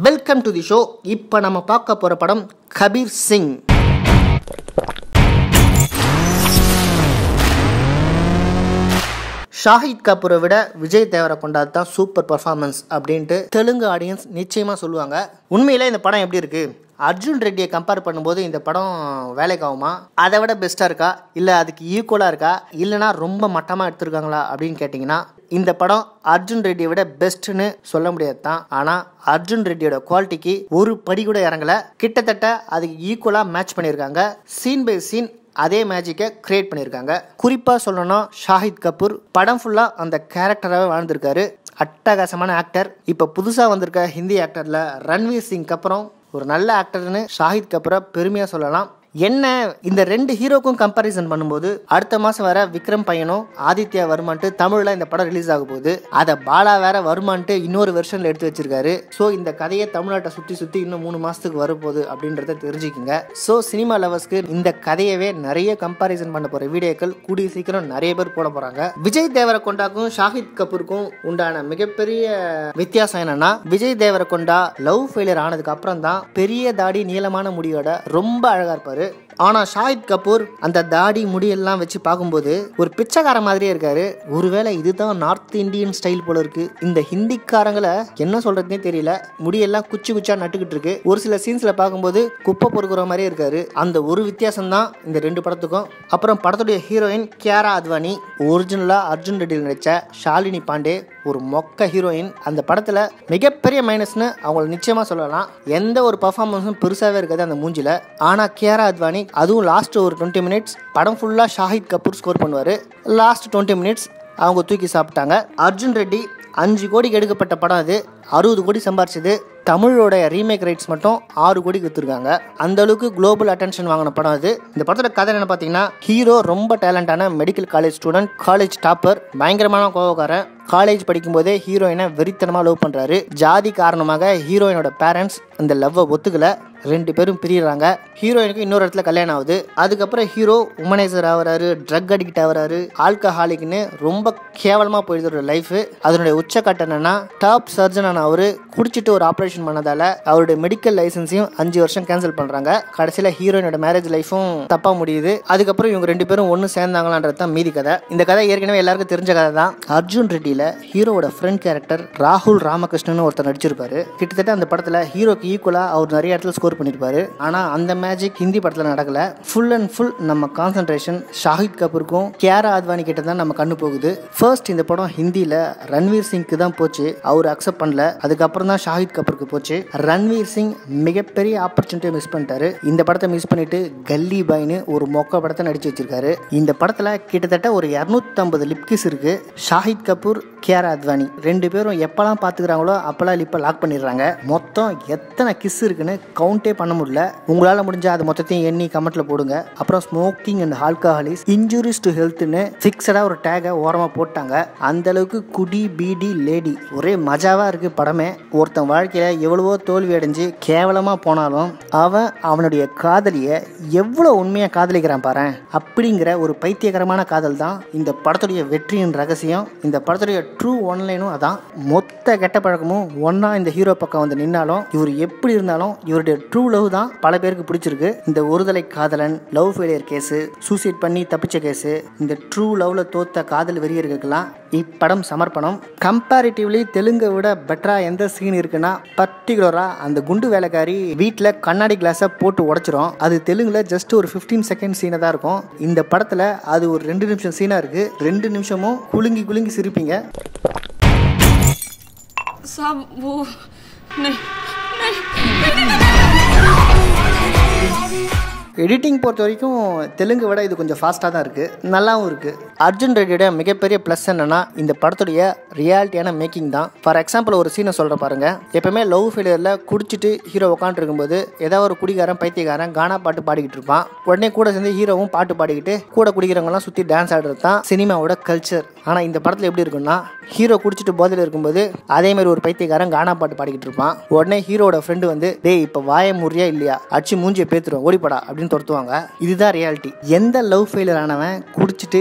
welcome to the show இப்போ நம்ம பார்க்க போகிற படம் கபீர் சிங் ஷாஹித் கபூரை விட விஜய் தேவரகொண்டா தான் சூப்பர் பர்ஃபார்மன்ஸ் அப்படின்ட்டு தெலுங்கு ஆடியன்ஸ் நிச்சயமாக சொல்லுவாங்க உண்மையிலே இந்த படம் எப்படி இருக்குது அர்ஜுன் ரெட்டியை கம்பேர் பண்ணும்போது இந்த படம் வேலைக்கு ஆகுமா அதை விட பெஸ்ட்டாக இருக்கா இல்லை அதுக்கு ஈக்குவலாக இருக்கா இல்லைனா ரொம்ப மட்டமாக எடுத்திருக்காங்களா அப்படின்னு கேட்டிங்கன்னா இந்த படம் அர்ஜுன் ரெட்டியை விட பெஸ்ட்னு சொல்ல முடியாது தான் ஆனால் அர்ஜுன் ரெட்டியோட குவாலிட்டிக்கு ஒரு படி கூட இறங்கல கிட்டத்தட்ட அதுக்கு ஈக்குவலாக மேட்ச் பண்ணியிருக்காங்க சீன் பை சீன் அதே மேஜிக்கை கிரியேட் பண்ணியிருக்காங்க குறிப்பாக சொல்லணும்னா ஷாஹித் கபூர் படம் ஃபுல்லாக அந்த கேரக்டராகவே வாழ்ந்திருக்காரு அட்டகாசமான ஆக்டர் இப்போ புதுசாக வந்திருக்க ஹிந்தி ஆக்டரில் ரன்வீர் சிங்க்கு அப்புறம் ஒரு நல்ல ஆக்டர்னு ஷாஹித் கபூரை பெருமையாக சொல்லலாம் என்ன இந்த ரெண்டு ஹீரோக்கும் கம்பேரிசன் பண்ணும்போது அடுத்த மாதம் வர விக்ரம் பையனும் ஆதித்யா வருமான்ட்டு தமிழில் இந்த படம் ரிலீஸ் ஆக போகுது அதை பாலா வேற வருமான்ட்டு இன்னொரு வெர்ஷனில் எடுத்து வச்சிருக்காரு ஸோ இந்த கதையை தமிழ்நாட்டை சுற்றி சுற்றி இன்னும் மூணு மாதத்துக்கு வரப்போகுது அப்படின்றத தெரிஞ்சுக்கிங்க ஸோ சினிமா லவர்ஸ்க்கு இந்த கதையவே நிறைய கம்பேரிசன் பண்ண போகிற வீடியோக்கள் கூடிய சீக்கிரம் நிறைய பேர் போட போகிறாங்க விஜய் தேவரகொண்டாக்கும் ஷாஹித் கபூருக்கும் உண்டான மிகப்பெரிய வித்தியாசம் என்னன்னா விஜய் தேவரகொண்டா லவ் ஃபெயிலியர் ஆனதுக்கு அப்புறம் தான் பெரிய தாடி நீளமான முடியோட ரொம்ப அழகா இருப்பாரு ஆனா ஷாஹித் கபூர் அந்த தாடி முடியெல்லாம் வச்சு பார்க்கும்போது ஒரு பிச்சைக்கார மாதிரியே இருக்காரு ஒருவேளை இதுதான் நார்த் இந்தியன் ஸ்டைல் போல இருக்கு இந்த ஹிந்திக்காரங்களை என்ன சொல்றதுனே தெரியல முடியெல்லாம் குச்சி குச்சா நட்டுக்கிட்டு இருக்கு ஒரு சில சீன்ஸ்ல பார்க்கும்போது குப்பை பொறுக்கிற மாதிரியே இருக்காரு அந்த ஒரு வித்தியாசம் தான் இந்த ரெண்டு படத்துக்கும் அப்புறம் படத்துடைய ஹீரோயின் கியாரா அத்வானி ஒரிஜினலா அர்ஜுன் ரெட்டியில் நடிச்ச ஷாலினி பாண்டே ஒரு மொக்க ஹீரோயின் அந்த படத்துல மிகப்பெரிய மைனஸ்னு அவங்களை நிச்சயமா சொல்லலாம் எந்த ஒரு பர்ஃபார்மன்ஸும் பெருசாவே இருக்காது அந்த மூஞ்சில ஆனா கியாரா அத்வானி அதுவும் லாஸ்ட் ஒரு டுவெண்ட்டி மினிட்ஸ் படம் ஃபுல்லா ஷாஹித் கபூர் ஸ்கோர் பண்ணுவாரு லாஸ்ட் டுவெண்ட்டி மினிட்ஸ் அவங்க தூக்கி சாப்பிட்டாங்க அர்ஜுன் ரெட்டி அஞ்சு கோடிக்கு எடுக்கப்பட்ட படம் அது அறுபது கோடி சம்பாரிச்சது தமிழோட ரீமேக் ரைட்ஸ் மட்டும் ஆறு கோடிக்கு வித்துருக்காங்க அந்த அளவுக்கு குளோபல் அட்டென்ஷன் வாங்கின படம் அது இந்த படத்தோட கதை என்ன பார்த்தீங்கன்னா ஹீரோ ரொம்ப டேலண்டான medical college student college topper பயங்கரமான கோவக்காரன் காலேஜ் படிக்கும்போதே ஹீரோயினை வெறித்தனமாக லவ் பண்ணுறாரு ஜாதி காரணமாக ஹீரோயினோட பேரண்ட்ஸ் அந்த லவ்வை ஒத்துக்கல ரெண்டு பேரும் பிரியிறாங்க ஹீரோயினுக்கு இன்னொரு இடத்துல கல்யாணம் ஆகுது அதுக்கப்புறம் ஹீரோ உமனைசர் ஆகுறாரு ட்ரக் அடிக்ட் ஆகுறாரு ஆல்கஹாலிக்னு ரொம்ப கேவலமாக போயிடுது ஒரு லைஃப் அதனுடைய உச்சக்கட்டம் என்னன்னா டாப் சர்ஜன் ஆன அவரு குடிச்சிட்டு ஒரு ஆப்ரேஷன் பண்ணதால அவருடைய மெடிக்கல் லைசன்ஸையும் அஞ்சு வருஷம் கேன்சல் பண்றாங்க கடைசியில் ஹீரோயினோட மேரேஜ் லைஃபும் தப்பா முடியுது அதுக்கப்புறம் இவங்க ரெண்டு பேரும் ஒன்று சேர்ந்தாங்களான்றது தான் மீதி கதை இந்த கதை ஏற்கனவே எல்லாருக்கும் தெரிஞ்ச கதை தான் அர்ஜுன் ரெட்டியில ஹீரோவோட ஃப்ரெண்ட் கேரக்டர் ராகுல் ராமகிருஷ்ணன் ஒருத்தர் நடிச்சிருப்பாரு கிட்டத்தட்ட அந்த படத்துல ஹீரோக்கு ஈக்குவலா அவர் நிறைய இடத்துல ஸ்கோர் பண்ணிருப்பாரு ஆனா அந்த மேஜிக் ஹிந்தி படத்துல நடக்கல ஃபுல் அண்ட் ஃபுல் நம்ம கான்சென்ட்ரேஷன் ஷாஹித் கபூருக்கும் கியாரா அத்வானி கிட்ட தான் நம்ம கண்ணு போகுது ஃபர்ஸ்ட் இந்த படம் ஹிந்தியில ரன்வீர் சிங்க்கு தான் போச்சு அவர் அக்செப்ட் பண்ணல அதுக்கப்புறம் தான் ஷாஹித் கபூருக்கு போச்சு ரன்வீர் சிங் மிகப்பெரிய ஆப்பர்ச்சுனிட்டியை மிஸ் பண்ணிட்டாரு இந்த படத்தை மிஸ் பண்ணிட்டு கல்லி பாய்னு ஒரு மொக்க படத்தை நடிச்சு வச்சிருக்காரு இந்த படத்துல கிட்டத்தட்ட ஒரு இரநூத்தம்பது லிப்கிஸ் இருக்கு ஷாஹித் கபூர் கியாரா அத்வானி ரெண்டு பேரும் எப்பெல்லாம் பார்த்துக்கிறாங்களோ அப்பெல்லாம் லிப்பை லாக் பண்ணிடுறாங்க மொத்தம் எத்தனை கிஸ் இருக்குன்னு கவுண்டே பண்ண முடியல உங்களால் முடிஞ்சா அது மொத்தத்தையும் எண்ணி கமெண்ட்ல போடுங்க அப்புறம் smoking and alcohol is injurious to ஹெல்த்னு ஃபிக்ஸடாக ஒரு டேகை ஓரமாக போட்டாங்க அந்த அளவுக்கு குடி பீடி லேடி ஒரே மஜாவாக இருக்கு படமே ஒருத்தன் வாழ்க்கையில் எவ்வளவோ தோல்வி அடைஞ்சு கேவலமாக போனாலும் அவன் அவனுடைய காதலியை எவ்வளோ உண்மையாக காதலிக்கிறான் பாரு அப்படிங்கிற ஒரு பைத்தியகரமான காதல் தான் இந்த படத்துடைய வெற்றியின் ரகசியம் இந்த படத்துடைய ட்ரூ ஒன்லைனும் அதான் மொத்த கெட்ட பழக்கமும் ஒன்றா இந்த ஹீரோ பக்கம் வந்து நின்னாலும் இவர் எப்படி இருந்தாலும் இவருடைய ட்ரூ லவ் தான் பல பேருக்கு பிடிச்சிருக்கு இந்த ஒருதலை காதலன் லவ் ஃபெயிலியர் கேஸு சூசைட் பண்ணி தப்பிச்ச கேஸு இந்த ட்ரூ லவ்ல தோத்த காதல் வெறியர்களுக்கெல்லாம் இப்படம் சமர்ப்பணம் கம்பேரிட்டிவ்லி தெலுங்கை விட பெட்டரா எந்த சீன் இருக்குன்னா பர்டிகுலரா அந்த குண்டு வேலைக்காரி வீட்டில் கண்ணாடி கிளாஸை போட்டு உடைச்சிரும் அது தெலுங்குல ஜஸ்ட் ஒரு ஃபிஃப்டீன் செகண்ட் சீனை தான் இருக்கும் இந்த படத்துல அது ஒரு ரெண்டு நிமிஷம் சீனா இருக்கு ரெண்டு நிமிஷமும் குலுங்கி குலுங்கி சிரிப்பீங்க साहब वो नहीं எடிட்டிங் பொறுத்த வரைக்கும் தெலுங்கு விட இது கொஞ்சம் ஃபாஸ்ட்டாக தான் இருக்குது நல்லாவும் இருக்குது அர்ஜுன் ரெட்டியோட மிகப்பெரிய ப்ளஸ் என்னன்னா இந்த படத்துடைய ரியாலிட்டியான மேக்கிங் தான் ஃபார் எக்ஸாம்பிள் ஒரு சீனை சொல்கிற பாருங்க எப்பவுமே லவ் ஃபெயிலியரில் குடிச்சிட்டு ஹீரோ உட்காந்துருக்கும்போது ஏதாவது ஒரு குடிகாரன் பைத்தியக்காரன் கானா பாட்டு பாடிக்கிட்டு இருப்பான் உடனே கூட சேர்ந்து ஹீரோவும் பாட்டு பாடிக்கிட்டு கூட குடிக்கிறவங்கலாம் சுற்றி டான்ஸ் ஆடுறது தான் சினிமாவோட கல்ச்சர் ஆனால் இந்த படத்தில் எப்படி இருக்குன்னா ஹீரோ குடிச்சிட்டு போதையில் இருக்கும்போது அதே மாதிரி ஒரு பைத்தியக்காரன் கானா பாட்டு பாடிக்கிட்டு இருப்பான் உடனே ஹீரோட ஃப்ரெண்டு வந்து டேய் இப்போ வாய முறியா இல்லையா அடிச்சு மூஞ்சியை பேத்துரும் ஓடிப்படா அப்படின்னு துரத்துவாங்க இதுதான் ரியாலிட்டி எந்த லவ் ஃபெயிலியர் ஆனவன் குடிச்சிட்டு பத்து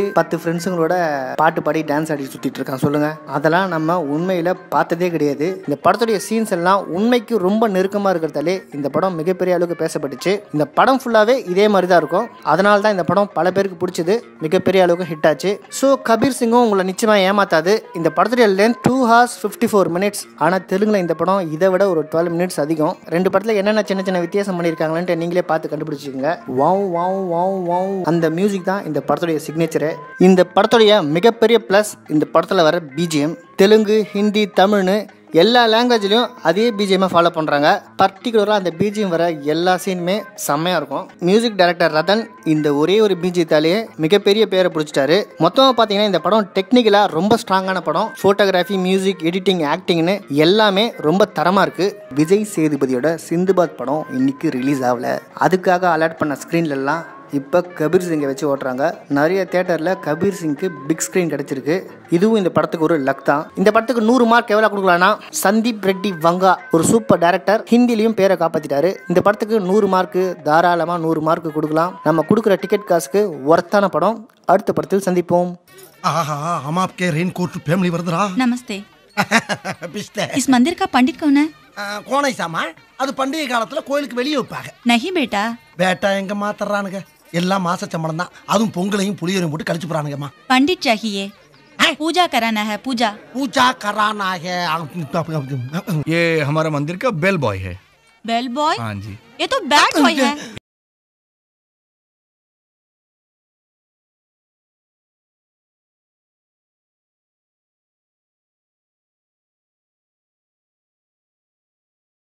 ஃப்ரெண்ட்ஸுங்களோட பாட்டு பாடி டான்ஸ் ஆடி சுற்றிட்டு இருக்கான் சொல்லுங்க அதெல்லாம் நம்ம உண்மையில் பார்த்ததே கிடையாது இந்த படத்துடைய சீன்ஸ் எல்லாம் உண்மைக்கு ரொம்ப நெருக்கமாக இருக்கிறதாலே இந்த படம் மிகப்பெரிய அளவுக்கு பேசப்பட்டுச்சு இந்த படம் ஃபுல்லாகவே இதே மாதிரி தான் இருக்கும் அதனால தான் இந்த படம் பல பேருக்கு பிடிச்சது மிகப்பெரிய அளவுக்கு ஹிட் ஆச்சு ஸோ கபீர் சிங்கும் உங்களை நிச்சயமாக ஏமாத்தாது இந்த படத்துடைய length two hours fifty four minutes ஆனால் தெலுங்குல இந்த படம் இதை விட ஒரு டுவெல் மினிட்ஸ் அதிகம் ரெண்டு படத்தில் என்னென்ன சின்ன சின்ன வித்தியாசம் பண்ணியிருக்காங்கன்ட்டு நீங்களே பார்த்து கண்டுபிடிச்சிக்கோங்க வாவ் வாவ் வாவ் வாவ் அந்த மியூசிக் தான் இந்த படத்துடைய சிக்னேச்சரு இந்த படத்துடைய மிகப்பெரிய ப்ளஸ் இந்த படத்தில் வர பிஜிஎம் தெலுங்கு ஹிந்தி தமிழ்னு எல்லா லாங்குவேஜ்லையும் அதே பிஜிஎம்மை ஃபாலோ பண்ணுறாங்க பர்டிகுலராக அந்த பிஜிஎம் வர எல்லா சீனுமே செம்மையாக இருக்கும் மியூசிக் டைரக்டர் ரதன் இந்த ஒரே ஒரு பிஜியத்தாலேயே மிகப்பெரிய பேரை பிடிச்சிட்டாரு மொத்தமாக பார்த்தீங்கன்னா இந்த படம் டெக்னிக்கலாக ரொம்ப ஸ்ட்ராங்கான படம் ஃபோட்டோகிராஃபி மியூசிக் எடிட்டிங் ஆக்டிங்னு எல்லாமே ரொம்ப தரமாக இருக்குது விஜய் சேதுபதியோட சிந்துபாத் படம் இன்னைக்கு ரிலீஸ் ஆகல அதுக்காக அலர்ட் பண்ண ஸ்க்ரீன்லலாம் இப்போ கபீர் சிங்கை வச்சு ஓட்டுறாங்க நிறைய தேட்டரில் கபீர் சிங்க்கு பிக் ஸ்க்ரீன் கிடைச்சிருக்கு இதுவும் இந்த படத்துக்கு ஒரு லக் தான் இந்த படத்துக்கு நூறு மார்க் எவ்வளோ கொடுக்கலாம்னா சந்தீப் ரெட்டி வங்கா ஒரு சூப்பர் டைரக்டர் ஹிந்திலையும் பேரை காப்பாற்றிட்டாரு இந்த படத்துக்கு நூறு மார்க்கு தாராளமாக நூறு மார்க் கொடுக்கலாம் நம்ம கொடுக்குற டிக்கெட் காசுக்கு ஒர்த்தான படம் அடுத்த படத்தில் சந்திப்போம் आहा हम आपके रेनकोट फैमिली वर्दरा नमस्ते பிஸ்தே इस मंदिर का पंडित कौन है கோணை சாமா அது பண்டிகை காலத்துல கோயிலுக்கு வெளியே வைப்பாங்க नहीं बेटा பேட்டா எங்க மாத்தறானுங்க எல்லாம் மாச சம்பளம் தான் அதுவும் பொங்கலையும் புளியரையும் போட்டு கழிச்சு போறானுங்கம்மா पंडित चाहिए पूजा कराना है पूजा பூஜா கரானாக ये हमारा मंदिर का बेल बॉय है बेल बॉय हाँ जी ये तो बैड बॉय है